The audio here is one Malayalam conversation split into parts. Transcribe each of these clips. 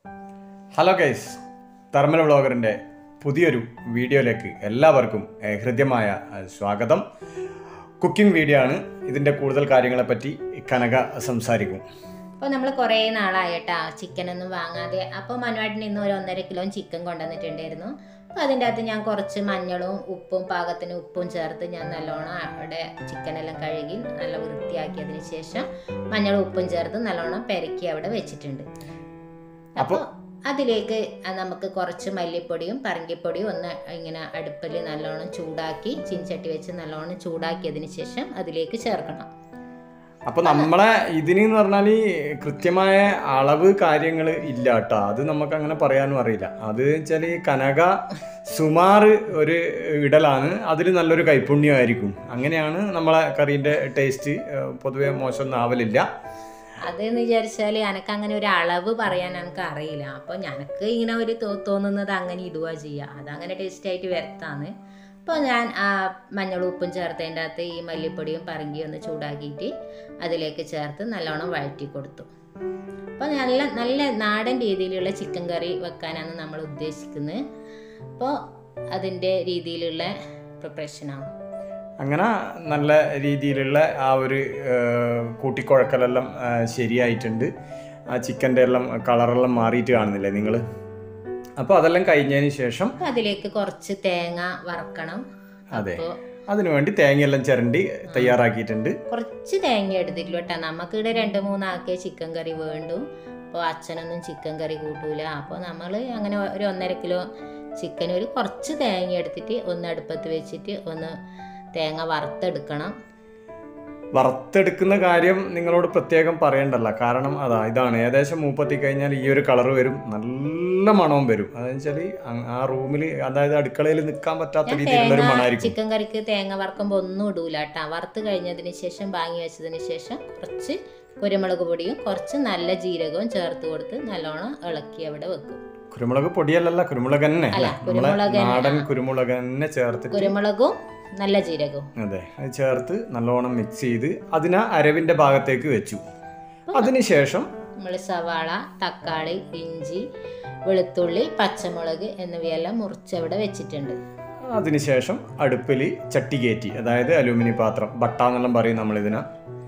ഹലോ ഗൈസ് തെർമൽ വ്ളോഗറിൻ്റെ പുതിയൊരു വീഡിയോയിലേക്ക് എല്ലാവർക്കും ഏഹ്, ഹൃദ്യമായ ഏഹ്, സ്വാഗതം കുക്കിംഗ് വീഡിയോ ആണ് ഇതിൻ്റെ കൂടുതൽ കാര്യങ്ങളെപ്പറ്റി കനക സംസാരിക്കും അപ്പോൾ നമ്മൾ കുറേ നാളായിട്ടാ ചിക്കനൊന്നും വാങ്ങാതെ അപ്പോൾ മനുവാട്ടിന് ഇന്ന് ഒരു ഒന്നര കിലോ ചിക്കൻ കൊണ്ടുവന്നിട്ടുണ്ടായിരുന്നു അപ്പോൾ അതിൻ്റെ അകത്ത് ഞാൻ കുറച്ച് മഞ്ഞളും ഉപ്പും പാകത്തിന് ഉപ്പും ചേർത്ത് ഞാൻ നല്ലോണം അവിടെ ചിക്കനെല്ലാം കഴുകി നല്ല വൃത്തിയാക്കിയതിന് ശേഷം മഞ്ഞളും ഉപ്പും ചേർത്ത് നല്ലോണം പെരക്കി അവിടെ വെച്ചിട്ടുണ്ട് അപ്പോൾ അതിലേക്ക് നമുക്ക് കുറച്ച് മല്ലിപ്പൊടിയും പറങ്കിപ്പൊടിയും ഒന്ന് ഇങ്ങനെ അടുപ്പിൽ നല്ലോണം ചൂടാക്കി ചീൻചട്ടി വെച്ച് നല്ലോണം ചൂടാക്കിയതിന് ശേഷം അതിലേക്ക് ചേർക്കണം അപ്പോൾ നമ്മളെ ഇതിന് എന്ന് പറഞ്ഞാൽ കൃത്യമായ അളവ് കാര്യങ്ങൾ ഇല്ല കേട്ടോ അത് നമുക്ക് അങ്ങനെ പറയാനും അറിയില്ല അത് വെച്ചാൽ കനക സുമാർ ഒരു ഇടലാണ് അതിൽ നല്ലൊരു കൈപുണ്യമായിരിക്കും അങ്ങനെയാണ് നമ്മളെ കറീൻ്റെ ടേസ്റ്റ് പൊതുവെ മോശമൊന്നും ആവലില്ല അതെന്ന് വിചാരിച്ചാൽ എനക്ക് അങ്ങനെ ഒരു അളവ് പറയാൻ എനിക്ക് അറിയില്ല അപ്പോൾ ഞനക്ക് ഇങ്ങനെ ഒരു തോ- തോന്നുന്നത് അങ്ങനെ ഇടുക ചെയ്യുക അതങ്ങനെ ടേസ്റ്റ് ആയിട്ട് വരത്താന്ന് അപ്പോൾ ഞാൻ ആ മഞ്ഞളും ഉപ്പും ചേർത്തതിൻ്റെ അകത്ത് ഈ മല്ലിപ്പൊടിയും പറങ്കിയും ഒന്ന് ചൂടാക്കിയിട്ട് അതിലേക്ക് ചേർത്ത് നല്ലോണം വഴറ്റി കൊടുത്തു അപ്പോൾ നല്ല നല്ല നാടൻ രീതിയിലുള്ള ചിക്കൻ കറി വെക്കാനാണ് നമ്മൾ ഉദ്ദേശിക്കുന്നത് അപ്പോൾ അതിൻ്റെ രീതിയിലുള്ള പ്രിപ്പറേഷനാണ് അങ്ങനെ നല്ല രീതിയിലുള്ള ആ ഒരു ഏഹ്, കൂട്ടിക്കുഴക്കലെല്ലാം ഏഹ്, ശരിയായിട്ടുണ്ട് ആ ചിക്കൻ്റെ എല്ലാം കളറെല്ലാം മാറിയിട്ട് കാണുന്നില്ലേ നിങ്ങൾ അപ്പോൾ അതെല്ലാം കഴിഞ്ഞതിന് ശേഷം അപ്പോൾ അതിലേക്ക് കുറച്ച് തേങ്ങ വറക്കണം അതെ. അപ്പോൾ അതിനുവേണ്ടി തേങ്ങയെല്ലാം ചിരണ്ടി തയ്യാറാക്കിയിട്ടുണ്ട് കുറച്ച് തേങ്ങ എടുത്തിട്ടില്ല കേട്ടോ നമുക്കിവിടെ രണ്ട് മൂന്നാക്കേ ചിക്കൻ കറി വേണ്ടു അപ്പോൾ അച്ഛനൊന്നും ചിക്കൻ കറി കൂട്ടൂല അപ്പോൾ നമ്മൾ അങ്ങനെ ഒരു ഒന്നര കിലോ ചിക്കൻ ഒരു കുറച്ച് തേങ്ങ എടുത്തിട്ട് ഒന്ന് അടുപ്പത്ത് വെച്ചിട്ട് ഒന്ന് തേങ്ങ വറുത്തെടുക്കണം വറുത്തെടുക്കുന്ന കാര്യം നിങ്ങളോട് പ്രത്യേകം പറയണ്ടല്ല കാരണം അതാ ഇതാണ് ഏകദേശം മൂപ്പത്തി കഴിഞ്ഞാൽ ഈ ഒരു കളർ വരും നല്ല മണവും വരും അതെന്ന് വെച്ചാൽ ആ റൂമിൽ അതായത് അടുക്കളയിൽ നിൽക്കാൻ പറ്റാത്ത ഞാൻ രീതിയിലുള്ള ഒരു തേങ്ങ മണമായിരിക്കും ചിക്കൻ കറിക്ക് തേങ്ങ വറക്കുമ്പോൾ ഒന്നും ഇടൂല കേട്ടോ വറുത്ത് കഴിഞ്ഞതിന് ശേഷം വാങ്ങി വെച്ചതിന് ശേഷം കുറച്ച് കുരുമുളക് പൊടിയും കുറച്ച് നല്ല ജീരകവും ചേർത്ത് കൊടുത്ത് നല്ലോണം ഇളക്കി അവിടെ വെക്കും കുരുമുളക് പൊടിയല്ലല്ല കുരുമുളക് തന്നെ അല്ല, നമ്മളെ കുരുമുളക് തന്നെ. നാടൻ കുരുമുളക് തന്നെ ചേർത്തിട്ട് കുരുമുളകും നല്ല ജീരകവും അതെ അത് ചേർത്ത് നല്ലോണം മിക്സ് ചെയ്ത് അതിനെ അരവിന്റെ ഭാഗത്തേക്ക് വെച്ചു അതിനുശേഷം നമ്മൾ സവാള തക്കാളി ഇഞ്ചി വെളുത്തുള്ളി പച്ചമുളക് എന്നിവയെല്ലാം മുറിച്ചവിടെ വെച്ചിട്ടുണ്ട് അതിനുശേഷം അടുപ്പിൽ ചട്ടി കയറ്റി അതായത് അലൂമിനിയം പാത്രം ബട്ട എന്നെല്ലാം പറയും നമ്മളിതിനെ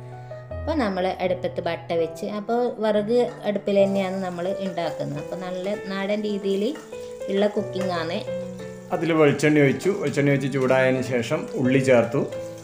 അപ്പോൾ നമ്മൾ അടുപ്പത്ത് ബട്ട വെച്ച് അപ്പോൾ വിറക് അടുപ്പിൽ തന്നെയാണ് നമ്മൾ ഉണ്ടാക്കുന്നത് അപ്പോൾ നല്ല നാടൻ രീതിയിൽ ഉള്ള കുക്കിംഗ് ആണ് അതിൽ വെളിച്ചെണ്ണ ഒഴിച്ചു വെളിച്ചെണ്ണ ഒഴിച്ച് ചൂടായതിന് ശേഷം ഉള്ളി ചേർത്തു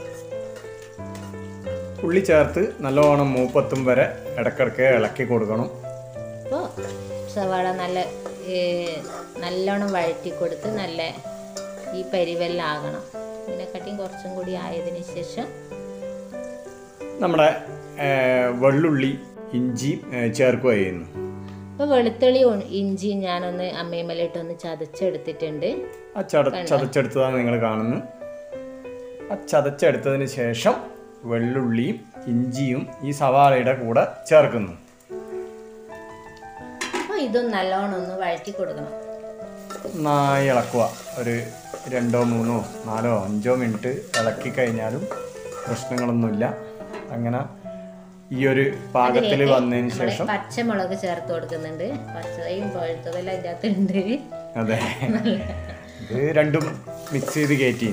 ഉള്ളി ചേർത്ത് നല്ലോണം മൂപ്പത്തും വരെ ഇടക്കിടക്ക് ഇളക്കി കൊടുക്കണം അപ്പോൾ സവാള നല്ല ഏ, നല്ലോണം വഴറ്റി കൊടുത്ത് നല്ല ഈ പരിവെല്ലാം ആകണം ഇതിനെക്കാട്ടിയും കുറച്ചും കൂടി ആയതിനു ശേഷം നമ്മുടെ ഏർ, വെള്ളുള്ളി ഇഞ്ചി ഏർ, ചേർക്കുക ചെയ്യുന്നു ഇപ്പോൾ വെളുത്തുള്ളി ഉ- ഇഞ്ചിയും ഞാനൊന്ന് അമ്മയുമ്മലിട്ടൊന്ന് ചതച്ചെടുത്തിട്ടുണ്ട് ആ ചത ചതച്ചെടുത്തതാണ് നിങ്ങൾ കാണുന്നത് ആ ചതച്ചെടുത്തതിന് ശേഷം വെള്ളുള്ളിയും ഇഞ്ചിയും ഈ സവാളയുടെ കൂടെ ചേർക്കുന്നു അപ്പോൾ ഇതും നല്ലോണം ഒന്ന് വഴറ്റി കൊടുക്കണം നന്നായി ഇളക്കുക ഒരു രണ്ടോ മൂന്നോ നാലോ അഞ്ചോ മിനിറ്റ് ഇളക്കി കഴിഞ്ഞാലും പ്രശ്നങ്ങളൊന്നുമില്ല അങ്ങനെ ഈ ഒരു പാകത്തിൽ വന്നതിന് നമ്മള് ശേഷം പച്ചമുളക് ചേർത്ത് കൊടുക്കുന്നുണ്ട് പച്ചയും പഴുത്തതെല്ലാം അതിൻ്റെ അകത്തുണ്ട് അതെ ഇത് രണ്ടും മിക്സ് ചെയ്ത് കയറ്റി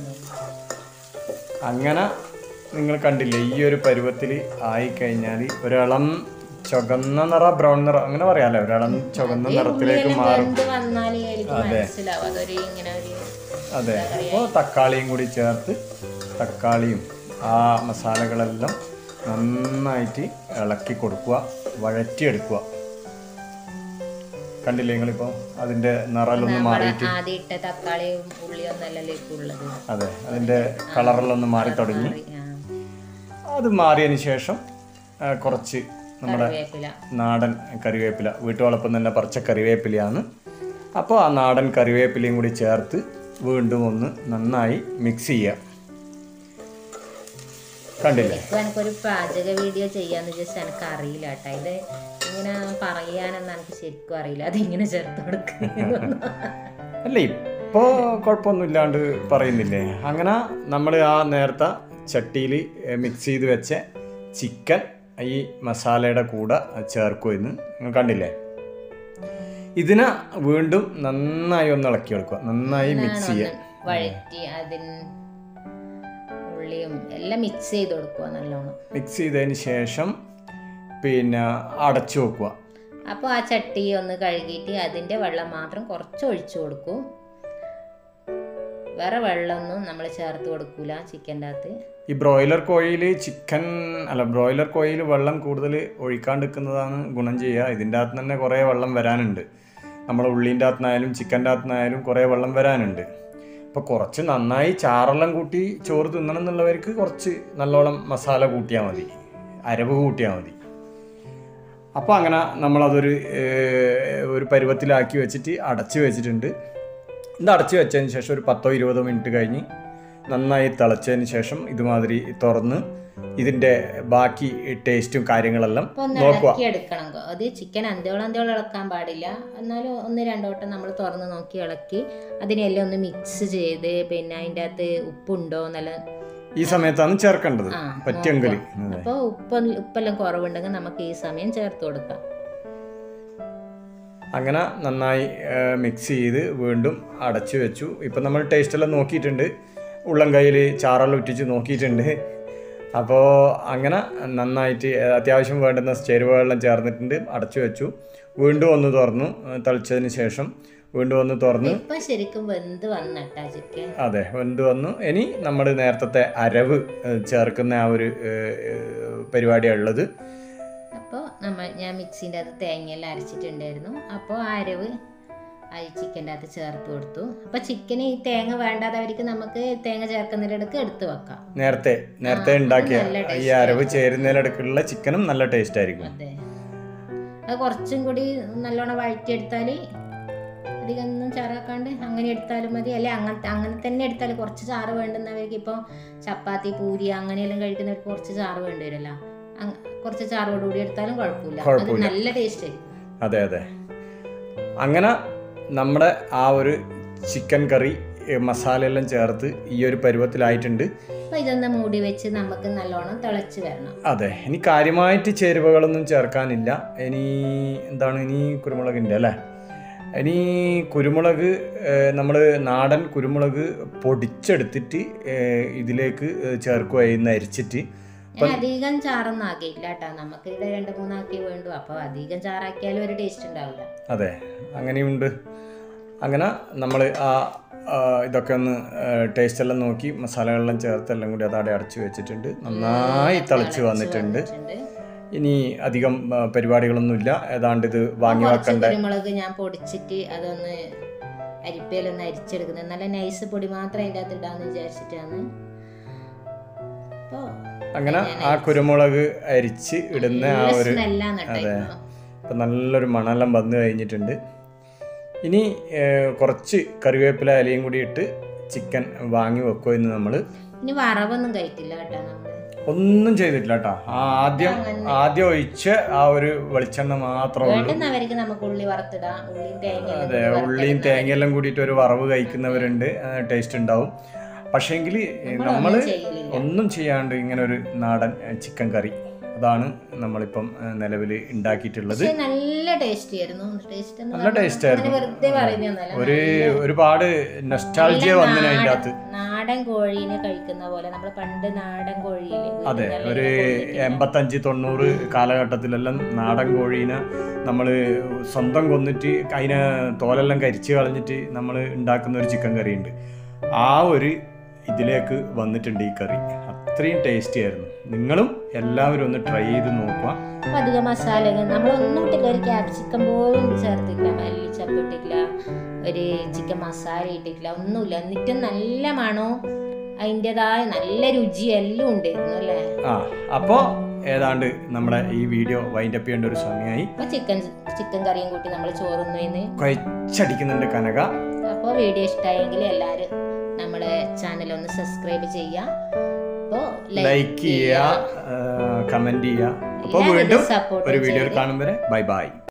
അങ്ങനെ നിങ്ങൾ കണ്ടില്ലേ ഈ ഒരു പരുവത്തിൽ ആയിക്കഴിഞ്ഞാൽ ഒരിളം ചുവന്ന നിറ ബ്രൗൺ നിറം അങ്ങനെ പറയാലോ ഒരിളം ചുവന്ന നിറത്തിലേക്ക് മാറും എന്ത് വന്നാലും എനിക്ക് മനസ്സിലാവും അതൊരു ഇങ്ങനെ ഒരു അതെ അപ്പോൾ തക്കാളിയും കൂടി ചേർത്ത് തക്കാളിയും ആ മസാലകളെല്ലാം നന്നായിട്ട് ഇളക്കി കൊടുക്കുക വഴറ്റിയെടുക്കുക കണ്ടില്ലേ നിങ്ങളിപ്പോൾ അതിൻ്റെ നിറലൊന്ന് മാറിയിട്ട് ആദ്യം ഇട്ട തക്കാളിയും ഉള്ളിയും ഒന്നല്ലല്ലോ ഇപ്പൊ ഉള്ളത് അതെ അതിൻ്റെ കളറിലൊന്ന് മാറി തുടങ്ങി ആ, അത് മാറിയതിന് ശേഷം ആ, കുറച്ച് നമ്മുടെ കറിവേപ്പില നാടൻ കറിവേപ്പില വീട്ടുവളപ്പം തന്നെ പറിച്ച കറിവേപ്പിലയാണ് അപ്പോൾ ആ നാടൻ കറിവേപ്പിലയും കൂടി ചേർത്ത് വീണ്ടും ഒന്ന് നന്നായി മിക്സ് ചെയ്യുക കണ്ടില്ലേ ഇപ്പൊ എനിക്കൊരു പാചക വീഡിയോ ചെയ്യാന്ന് വെച്ചാൽ എനിക്ക് അറിയില്ല കേട്ടോ ഇത് ഇങ്ങനെ പറയാനെന്ന് എനിക്ക് ശരിക്കും അറിയില്ല അതിങ്ങനെ ചേർത്ത് കൊടുക്കുന്നു അല്ല ഇപ്പോൾ കുഴപ്പമൊന്നുമില്ലാണ്ട് പറയുന്നില്ലേ അങ്ങനെ നമ്മൾ ആ നേരത്തെ ചട്ടിയിൽ മിക്സ് ചെയ്ത് വെച്ച ചിക്കൻ ഈ മസാലയുടെ കൂടെ ചേർക്കുമെന്ന് നിങ്ങൾ കണ്ടില്ലേ ഇതിനെ വീണ്ടും നന്നായി ഒന്ന് ഇളക്കി എടുക്കുക നന്നായി മിക്സ് ഒന്ന് ചെയ്യുക വഴറ്റി അതിന് ഉള്ളിയും എല്ലാം മിക്സ് ചെയ്ത് കൊടുക്കുക നല്ലോണം മിക്സ് ചെയ്തതിന് ശേഷം പിന്നെ അടച്ചു വെക്കുക അപ്പോൾ ആ ചട്ടി ഒന്ന് കഴുകിയിട്ട് അതിൻ്റെ വെള്ളം മാത്രം കുറച്ച് ഒഴിച്ചു കൊടുക്കും വേറെ വെള്ളമൊന്നും നമ്മൾ ചേർത്ത് കൊടുക്കൂല ചിക്കൻ്റെ അകത്ത് ഈ ബ്രോയിലർ കോഴിയിൽ ചിക്കൻ അല്ല ബ്രോയിലർ കോഴിയിൽ വെള്ളം കൂടുതൽ ഒഴിക്കാണ്ടിരിക്കുന്നതാണ് ഗുണം ചെയ്യുക ഇതിൻ്റെ അകത്ത് തന്നെ കുറേ വെള്ളം വരാനുണ്ട് നമ്മുടെ ഉള്ളിൻ്റെ അകത്തുനിന്നായാലും ചിക്കൻ്റെ അകത്തുനിന്നായാലും കുറേ വെള്ളം വരാനുണ്ട് അപ്പോൾ കുറച്ച് നന്നായി ചാറെല്ലാം കൂട്ടി ചോറ് തിന്നണം എന്നുള്ളവർക്ക് കുറച്ച് നല്ലോണം മസാല കൂട്ടിയാൽ മതി അരവ് കൂട്ടിയാൽ മതി അപ്പോൾ അങ്ങനെ നമ്മളതൊരു ഏഹ്, ഒരു പരുവത്തിലാക്കി വെച്ചിട്ട് അടച്ച് വെച്ചിട്ടുണ്ട് ഇത് അടച്ച് വെച്ചതിന് ശേഷം ഒരു പത്തോ ഇരുപതോ മിനിറ്റ് കഴിഞ്ഞ് നന്നായി തിളച്ചതിന് ശേഷം ഇതുമാതിരി തുറന്ന് ഇതിൻ്റെ ബാക്കി ടേസ്റ്റും കാര്യങ്ങളെല്ലാം അപ്പോൾ ഒന്ന് നോക്കുക ഇളക്കി എടുക്കണം അത് ചിക്കൻ അന്തോളം അന്തോളം ഇളക്കാൻ പാടില്ല എന്നാലും ഒന്ന് രണ്ടോട്ടം നമ്മൾ തുറന്ന് നോക്കി ഇളക്കി അതിനെല്ലാം ഒന്ന് മിക്സ് ചെയ്ത് പിന്നെ അതിൻ്റെ അകത്ത് ഉപ്പുണ്ടോ എന്നല്ല ഈ സമയത്താണ് ചേർക്കേണ്ടത് ആ, പറ്റിയെങ്കിൽ അപ്പോൾ ഉപ്പ് ഉപ്പെല്ലാം കുറവുണ്ടെങ്കിൽ നമുക്ക് ഈ സമയം ചേർത്ത് കൊടുക്കാം അങ്ങനെ നന്നായി മിക്സ് ചെയ്ത് വീണ്ടും അടച്ചു വെച്ചു ഇപ്പം നമ്മൾ ടേസ്റ്റെല്ലാം നോക്കിയിട്ടുണ്ട് ഉള്ളം കയ്യിൽ ചാറെല്ലാം ഉറ്റിച്ച് നോക്കിയിട്ടുണ്ട് അപ്പോൾ അങ്ങനെ നന്നായിട്ട് അത്യാവശ്യം വേണ്ടുന്ന ചേരുവകളെല്ലാം ചേർന്നിട്ടുണ്ട് അടച്ചു വെച്ചു വീണ്ടും ഒന്ന് തുറന്നു ഏഹ് തളിച്ചതിന് ശേഷം വീണ്ടും ഒന്ന് തുറന്ന് ഇപ്പം ശരിക്കും വെന്ത് വന്നട്ടാ ചിക്കൻ അതെ വെന്ത് വന്നു ഇനി നമ്മൾ നേരത്തെ അരവ് ഏഹ് ചേർക്കുന്ന ആ ഒരു ഏഹ് പരിപാടിയാണ് ഉള്ളത് അപ്പോൾ നമ്മൾ ഞാൻ മിക്സിൻ്റെ അകത്ത് തേങ്ങയെല്ലാം അരച്ചിട്ടുണ്ടായിരുന്നു അപ്പോൾ ആ അരവ് ആ ചിക്കൻ്റെ അകത്ത് ചേർത്ത് കൊടുത്തു അപ്പോൾ ചിക്കന് ഈ തേങ്ങ വേണ്ടാത്തവർക്ക് നമുക്ക് തേങ്ങ ചേർക്കുന്നതിടക്ക് എടുത്ത് വെക്കാം നേരത്തെ നേരത്തെ ആ, ഉണ്ടാക്കിയ നല്ല ഈ taste അരവ് ചേരുന്നതിലടക്കുള്ള ചിക്കനും നല്ല ടേസ്റ്റ് ആയിരിക്കും അതെ അത് കുറച്ചും കൂടി നല്ലോണം വഴറ്റിയെടുത്താൽ അധികം ഒന്നും ചാറാക്കാണ്ട് അങ്ങനെ എടുത്താലും മതി അല്ലെ അങ്ങനത്തെ അങ്ങനെ തന്നെ എടുത്താൽ കുറച്ച് ചാറ് വേണ്ടുന്നവർക്ക് ഇപ്പോൾ ചപ്പാത്തി പൂരി അങ്ങനെയെല്ലാം കഴിക്കുന്നവർക്ക് കുറച്ച് ചാറ് വേണ്ടി വരുമല്ലോ അങ്ങ- കുറച്ച് ചാറോട് കൂടി എടുത്താലും കുഴപ്പമില്ല അത് കുഴപ്പമില്ല. നല്ല ടേസ്റ്റ് ആയിരിക്കും അതെ അതെ അങ്ങനെ നമ്മുടെ ആ ഒരു ചിക്കൻ കറി ഏ, മസാലയെല്ലാം ചേർത്ത് ഈ ഒരു പരുവത്തിലായിട്ടുണ്ട് അപ്പോൾ ഇതൊന്ന് മൂടി വെച്ച് നമുക്ക് നല്ലോണം തിളച്ച് വരണം അതെ ഇനി കാര്യമായിട്ട് ചേരുവകളൊന്നും ചേർക്കാനില്ല ഇനി എന്താണ് ഇനി കുരുമുളകിൻ്റെ അല്ലേ ഇനി കുരുമുളക് നമ്മൾ നാടൻ കുരുമുളക് പൊടിച്ചെടുത്തിട്ട് ഏ, ഇതിലേക്ക് ചേർക്കുകയെന്ന് അരിച്ചിട്ട് ഞാൻ അധികം ചാറൊന്നും ആക്കിയില്ല കേട്ടോ നമുക്ക് ഇവിടെ രണ്ട് മൂന്നാക്കി വേണ്ടു അപ്പോൾ അധികം ചാറാക്കിയാലും ഒരു ടേസ്റ്റ് ഉണ്ടാവില്ല അതെ അങ്ങനെയുണ്ട് അങ്ങനെ നമ്മൾ ആ ആ, ഇതൊക്കെ ഒന്ന് ടേസ്റ്റ് എല്ലാം നോക്കി മസാലകളെല്ലാം ചേർത്ത് എല്ലാം കൂടി അതവിടെ അടച്ചു വെച്ചിട്ടുണ്ട് നന്നായി തിളച്ച് വന്നിട്ടുണ്ട് ഇനി അധികം ആ, പരിപാടികളൊന്നുമില്ല ഏതാണ്ട് ഇത് വാങ്ങി കുറച്ച് വെക്കേണ്ട കുരുമുളക് ഞാൻ പൊടിച്ചിട്ട് അതൊന്ന് അരിപ്പയിലൊന്ന് അരിച്ചെടുക്കുന്നത് നല്ല നൈസ് പൊടി മാത്രം അതിൻ്റെ അകത്ത് ഇടാന്ന് വിചാരിച്ചിട്ടാണ് അപ്പോൾ അങ്ങനെ ആ കുരുമുളക് അരിച്ച് ഇടുന്ന ആ ഒരു സ്മെല്ലാണ് അതെ. കേട്ടോ ഇപ്പം നല്ലൊരു മണമെല്ലാം വന്നു കഴിഞ്ഞിട്ടുണ്ട് ഇനി ഏ, കുറച്ച് കറിവേപ്പില ഇലയും കൂടി ഇട്ട് ചിക്കൻ വാങ്ങി വെക്കുക എന്ന് നമ്മൾ ഇനി വറവൊന്നും കഴിക്കില്ല കേട്ടോ നമ്മള് ഒന്നും ചെയ്തിട്ടില്ല കേട്ടോ ആദ്യം അങ്ങനെ. ആദ്യം ഒഴിച്ച് ആ ഒരു വെളിച്ചെണ്ണ മാത്രമേ ഉള്ളൂ വേണ്ടുന്നവർക്ക് നമുക്ക് ഉള്ളി വറുത്തിടാം ഉള്ളിയും തേങ്ങ അതെ ഉള്ളിയും തേങ്ങയെല്ലാം കൂടിയിട്ട് ഒരു വറവ് കഴിക്കുന്നവരുണ്ട് ടേസ്റ്റ് ഉണ്ടാവും പക്ഷേങ്കിൽ നമ്മൾ ചെയ്യലില്ല ഒന്നും ചെയ്യാണ്ട് ഇങ്ങനെ ഒരു നാടൻ ചിക്കൻ കറി അതാണ് നമ്മളിപ്പം നിലവിൽ ഉണ്ടാക്കിയിട്ടുള്ളത് പക്ഷെ നല്ല ടേസ്റ്റ് ആയിരുന്നു ടേസ്റ്റ് നല്ല taste ആയിരുന്നു. വെറുതെ പറയുന്നൊന്നല്ല ഒരു ഒരുപാട് നെസ്റ്റാൾജിയ വന്നിന് അതിൻ്റെ അകത്ത് നാടൻ കോഴീനെ കഴിക്കുന്ന പോലെ നമ്മൾ പണ്ട് നാടൻ കോഴിയില് അതെ വീടുകളിൽ ഒരു കൊന്നിട്ട് എൺപത്തഞ്ച് തൊണ്ണൂറ് കാലഘട്ടത്തിലെല്ലാം നാടൻ കോഴീനെ നമ്മൾ സ്വന്തം കൊന്നിട്ട് അതിനെ തോലെല്ലാം കരിച്ച് കളഞ്ഞിട്ട് നമ്മൾ ഉണ്ടാക്കുന്ന ഒരു ചിക്കൻ കറി ഉണ്ട് ആ ഒരു ഇതിലേക്ക് വന്നിട്ടുണ്ട് ഈ കറി അത്രയും ടേസ്റ്റി ആയിരുന്നു നിങ്ങളും എല്ലാവരും ഒന്ന് ട്രൈ ചെയ്ത് നോക്കുക അപ്പൊ അധികം മസാലകൾ നമ്മളൊന്നും ഇട്ടില്ല ഒരു ക്യാപ്സിക്കം പോലും ചേർത്തില്ല മല്ലിച്ചപ്പ് ഇട്ടില്ല ഒരു ചിക്കൻ മസാല ഇട്ടിട്ടില്ല ഒന്നുമില്ല എന്നിട്ടും നല്ല മണവും അതിൻ്റെതായ നല്ല രുചി എല്ലാം ഉണ്ടായിരുന്നു അല്ലേ ആ അപ്പോൾ ഏതാണ്ട് നമ്മുടെ ഈ വീഡിയോ വൈൻഡ് അപ്പ് ചെയ്യേണ്ട ഒരു സമയമായി അപ്പൊ ചിക്കൻ ചിക്കൻ കറിയും കൂട്ടി നമ്മൾ ചോറുന്നതിന് കുഴച്ചടിക്കുന്നുണ്ട് കനക അപ്പോൾ വീഡിയോ ഇഷ്ടമായെങ്കിൽ എല്ലാവരും നമ്മുടെ ചാനൽ ഒന്ന് സബ്സ്ക്രൈബ് ചെയ്യുക അപ്പോൾ ലൈക്ക് ചെയ്യുക കമൻറ്റ് ചെയ്യുക അപ്പോൾ എല്ലാവരും വീണ്ടും support ഒരു വീഡിയോയിൽ ചെയ്ത് കാണും വരെ ബൈ ബൈ